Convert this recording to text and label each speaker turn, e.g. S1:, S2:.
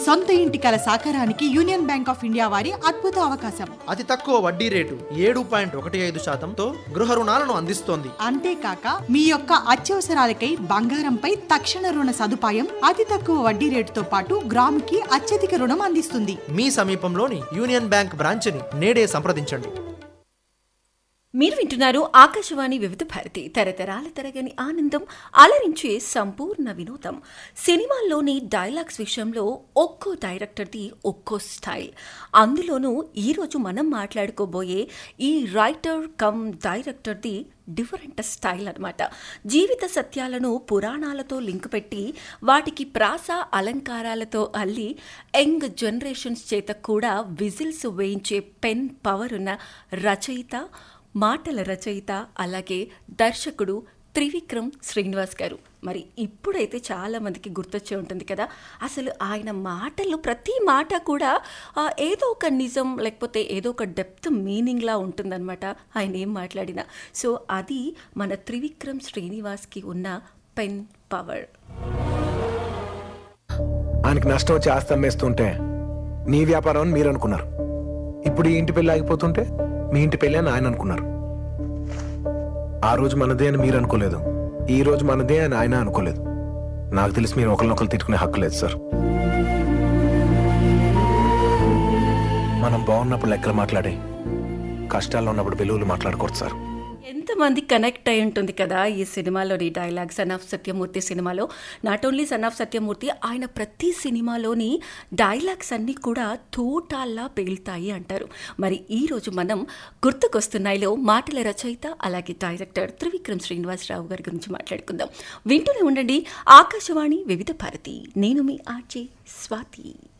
S1: సొంత ఇంటి కల సాకారానికి యూనియన్ బ్యాంక్ ఆఫ్ ఇండియా వారి అద్భుత అవకాశం
S2: అతి తక్కువ వడ్డీ రేటు ఏడు పాయింట్ ఒకటి ఐదు శాతంతో గృహ రుణాలను అందిస్తోంది
S1: అంతేకాక మీ యొక్క అత్యవసరాలకై బంగారంపై తక్షణ రుణ సదుపాయం అతి తక్కువ వడ్డీ రేటుతో పాటు గ్రాముకి అత్యధిక రుణం అందిస్తుంది
S2: మీ సమీపంలోని యూనియన్ బ్యాంక్ బ్రాంచ్ని నేడే సంప్రదించండి
S3: మీరు వింటున్నారు ఆకాశవాణి వివిధ భారతి తరతరాల తరగని ఆనందం అలరించే సంపూర్ణ వినోదం సినిమాల్లోని డైలాగ్స్ విషయంలో ఒక్కో డైరెక్టర్ది ఒక్కో స్టైల్ అందులోనూ ఈరోజు మనం మాట్లాడుకోబోయే ఈ రైటర్ కమ్ డైరెక్టర్ది డిఫరెంట్ స్టైల్ అన్నమాట జీవిత సత్యాలను పురాణాలతో లింక్ పెట్టి వాటికి ప్రాస అలంకారాలతో అల్లి యంగ్ జనరేషన్స్ చేత కూడా విజిల్స్ వేయించే పెన్ పవర్ ఉన్న రచయిత మాటల రచయిత అలాగే దర్శకుడు త్రివిక్రమ్ శ్రీనివాస్ గారు మరి ఇప్పుడైతే చాలా మందికి గుర్తొచ్చే ఉంటుంది కదా అసలు ఆయన మాటలు ప్రతి మాట కూడా ఆ, ఏదో ఒక నిజం లేకపోతే ఏదో ఒక డెప్త్ మీనింగ్లా ఉంటుందన్నమాట ఆయన ఏం మాట్లాడినా సో అది మన త్రివిక్రమ్ శ్రీనివాస్కి ఉన్న పెన్ పవర్
S4: ఆయనకి నష్టం వచ్చి ఆస్తి అమ్మేస్తుంటే నీ వ్యాపారం అని మీరు అనుకున్నారు ఇప్పుడు ఈ ఇంటి పెళ్లి ఆగిపోతుంటే మీ ఇంటి పెళ్లి అని ఆయన అనుకున్నారు ఆ రోజు మనదే అని మీరు అనుకోలేదు ఈ రోజు మనదే అని ఆయన అనుకోలేదు నాకు తెలిసి మీరు ఒకరినొకరు తిట్టుకునే హక్కు లేదు సార్ మనం బాగున్నప్పుడు లెక్కలు మాట్లాడి కష్టాల్లో ఉన్నప్పుడు విలువలు మాట్లాడకూడదు సార్
S3: ఎంతమంది కనెక్ట్ అయి ఉంటుంది కదా ఈ సినిమాలోని డైలాగ్ సన్ ఆఫ్ సత్యమూర్తి సినిమాలో not only Son of Satyamurthy ఆయన ప్రతి సినిమాలోని డైలాగ్స్ అన్నీ కూడా తూటాల్లా పేలుతాయి అంటారు మరి ఈ రోజు మనం గుర్తుకొస్తున్నాయిలో మాటల రచయిత అలాగే డైరెక్టర్ త్రివిక్రమ్ శ్రీనివాసరావు గారి గురించి మాట్లాడుకుందాం వింటూనే ఉండండి ఆకాశవాణి వివిధ భారతి నేను మీ ఆర్జే స్వాతి